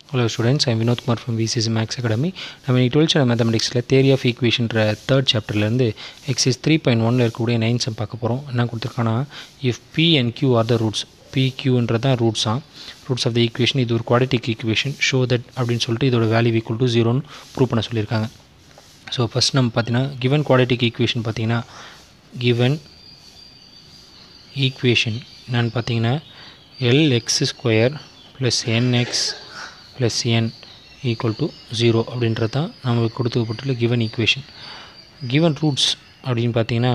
hello students I Vinoth Kumar from VCC maths academy நம்ம இன்னைக்கு twelfth standard மேத்தமெட்டிக்ஸில் தேரி ஆஃப் ஈக்குவேஷன்ற தேர்ட் சாப்டர்லேருந்து எக்ஸைஸ் த்ரீ பாயிண்ட் ஒனில் இருக்கக்கூடிய நைன் சம் பார்க்க போகிறோம் என்ன கொடுத்துருக்காங்கன்னா if P and Q are the roots P கியூன்றது தான் ரூட்ஸாக ரூட்ஸ் ஆஃப் த ஈக்குவேஷன் இது ஒரு குவாடிட்டிக் ஈக்குவேஷன் ஷோ தட் அப்படின்னு சொல்லிட்டு இதோட வேல்யூ ஈக்குவல் டு ஜீரோன்னு ப்ரூவ் பண்ண சொல்லியிருக்காங்க ஸோ ஃபஸ்ட் நம்ம பார்த்தீங்கன்னா கிவன் குவாடிட்டிக் ஈக்குவேஷன் பார்த்தீங்கன்னா கிவன் ஈக்குவேஷன் என்னன்னு பார்த்தீங்கன்னா L X square plus N X plus N equal to zero அப்படின்றது தான் நம்மளுக்கு கொடுத்துக்கப்பட்டுள்ள கிவன் ஈக்குவேஷன் கிவன் ரூட்ஸ் அப்படின்னு பார்த்தீங்கன்னா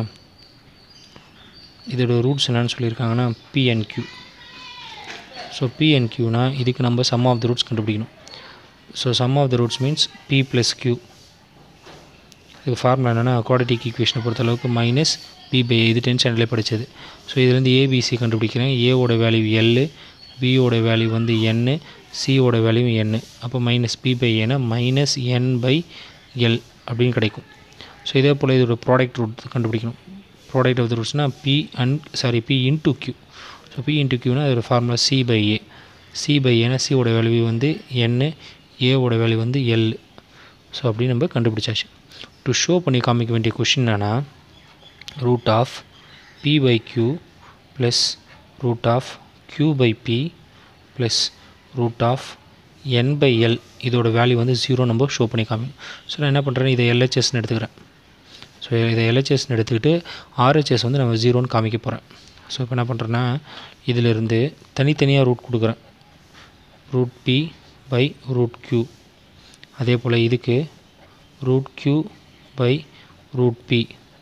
இதோட ரூட்ஸ் என்னன்னு சொல்லியிருக்காங்கன்னா P and Q so P and கியூனா இதுக்கு நம்ம சம் ஆஃப் த ரூட்ஸ் கண்டுபிடிக்கணும் so sum of the roots means P plus Q இதுக்கு ஃபார்முலா என்னென்னா குவாடிட்டிக் ஈக்குவேஷனை பொறுத்தளவுக்கு மைனஸ் பி பை இது டென்த் ஸ்டாண்டர்டில் படித்தது ஸோ இதுலேருந்து ஏபிசி கண்டுபிடிக்கிறேன் ஏவோட வேல்யூ எல்லு பியோட வேல்யூ வந்து என்னு சியோட வேல்யூ என்னு அப்போ மைனஸ் பி பை ஏன்னா மைனஸ் என் பை எல் அப்படின்னு கிடைக்கும் ஸோ இதே போல் இதோட ப்ராடக்ட் ரூட் கண்டுபிடிக்கணும் ப்ராடக்ட் ஆஃப் த ரூட்ஸ்னால் P and sorry P into Q so P into கியூனா அதோட formula C by A C by ஏன்னா சியோட வேல்யூ வந்து என்னு ஏவோட வேல்யூ வந்து எல் ஸோ அப்படி நம்ம கண்டுபிடிச்சாச்சு டு ஷோ பண்ணி காமிக்க வேண்டிய கொஷின் என்னன்னா root of P by Q plus root of q by p plus root of n by L இதோட வேல்யூ வந்து ஜீரோ நம்ம ஷோ பண்ணி காமிக்கும் ஸோ நான் என்ன பண்ணுறேன் இதை எல்ஹெச்எஸ்னு எடுத்துக்கிறேன் ஸோ இதை எல்ஹெச்எஸ்னு எடுத்துக்கிட்டு ஆர்ஹெச்எஸ் வந்து நம்ம ஜீரோன்னு காமிக்க போகிறேன் ஸோ இப்போ என்ன பண்ணுறேன்னா இதிலிருந்து தனித்தனியாக ரூட் கொடுக்குறேன் root P by root q அதே போல் இதுக்கு root q by root P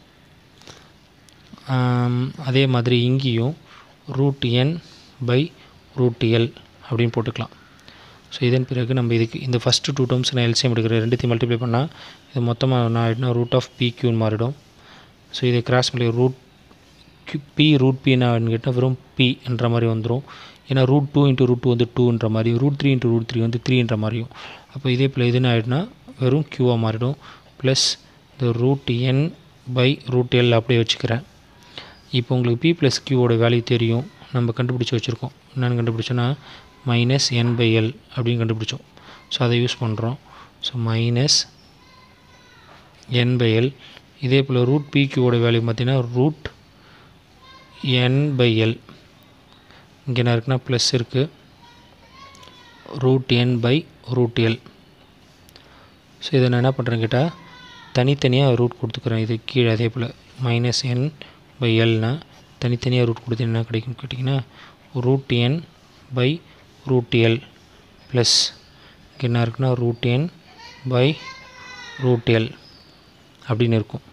அதே மாதிரி இங்கேயும் root N by root L அப்படின்னு போட்டுக்கலாம் ஸோ இதன் பிறகு நம்ம இதுக்கு இந்த ஃபஸ்ட்டு டூ டேர்ம்ஸ் நான் எல்சிஎம் எடுக்கிறேன் ரெண்டுத்தையும் மல்டிப்ளை பண்ணால் இது மொத்தமாக நான் ஆகிடுனா ரூட் ஆஃப் பி கியூன்னு மாறிடும் ஸோ இதை கிராஸ் பண்ணி ரூட் கியூ பி ரூட் பின்னு கேட்டால் வெறும் பி என்ற மாதிரி வந்துடும் ஏன்னா root two into root two வந்து டூன்ற மாதிரி root three into root three வந்து த்ரீன்ற மாதிரியும் அப்போ இதே போல் இதுன்னு ஆகிடுனா வெறும் கியூவாக மாறிடும் ப்ளஸ் இந்த root N by root L அப்படியே வச்சுக்கிறேன் இப்போ உங்களுக்கு பி ப்ளஸ் கியூவோட வேல்யூ தெரியும் நம்ம கண்டுபிடிச்சி வச்சுருக்கோம் என்னென்னு கண்டுபிடிச்சோன்னா மைனஸ் என் பை எல் அப்படின்னு கண்டுபிடிச்சோம் ஸோ அதை யூஸ் பண்ணுறோம் so minus N by L இதே போல் ரூட் பி கியூவோட வேல்யூ பார்த்தீங்கன்னா ரூட் என் பை எல் இங்கே என்ன இருக்குன்னா ப்ளஸ் இருக்குது root N by root L so இதை நான் என்ன பண்ணுறேன்னு கேட்டால் தனித்தனியாக ரூட் கொடுத்துக்குறேன் இது கீழே அதே போல் மைனஸ் என் பை எல்னா தனித்தனியாக ரூட் கொடுத்து என்ன கிடைக்கும் கேட்டிங்கன்னா root N by root L plus இங்கே என்ன இருக்குன்னா root N by root L அப்படின்னு இருக்கும்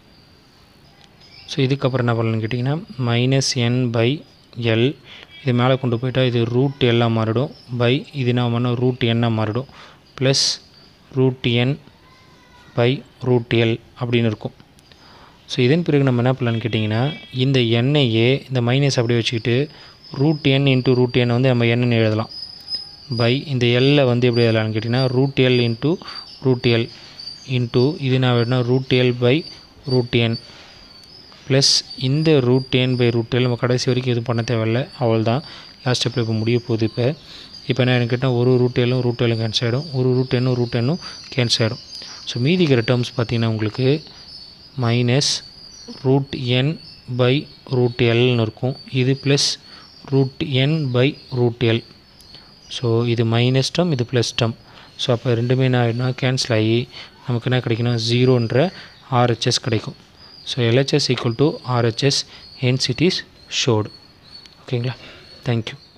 ஸோ இதுக்கப்புறம் என்ன பண்ணலான்னு கேட்டிங்கன்னா மைனஸ் என் பை எல் இது மேலே கொண்டு போயிட்டால் இது ரூட் எல்லாம் மாறிடும் பை இது என்ன பண்ணால் ரூட் என்னாக மாறிடும் plus root N by root L அப்படின்னு இருக்கும் ஸோ இதன் பிறகு நம்ம என்ன பண்ணலான்னு கேட்டிங்கன்னா இந்த எண்ணையே இந்த மைனஸ் அப்படியே வச்சுக்கிட்டு root n into root n வந்து நம்ம என்னன்னு எழுதலாம் பை இந்த எல்லை வந்து எப்படி எழுதலாம்னு கேட்டிங்கன்னா root l into root l into இது என்ன வேணும்னா root l by root n plus இந்த root N by root l நம்ம கடைசி வரைக்கும் எதுவும் பண்ண தேவையில்லை அவள் தான் லாஸ்ட் ஸ்டெப்பில் இப்போ முடிய போகுது இப்போ இப்போ என்ன கேட்டால் ஒரு ரூட் எல்லும் ரூட் எல்லும் கேன்சல் ஆகிடும் ஒரு ரூட் எண்ணும் ரூட் எண்ணும் கேன்சல் ஆகிடும் ஸோ மீதிக்கிற டேர்ம்ஸ் பார்த்திங்கன்னா உங்களுக்கு minus root N by root எல்னு இருக்கும் இது plus root N by root L so இது மைனஸ் டம் இது ப்ளஸ் டம் ஸோ அப்போ ரெண்டுமே என்ன ஆகிடும்னா கேன்சல் ஆகி நமக்கு என்ன கிடைக்குன்னா ஜீரோன்ற ஆர்ஹெச்எஸ் கிடைக்கும் so LHS equal to RHS hence it is showed ஓகேங்களா தேங்க்யூ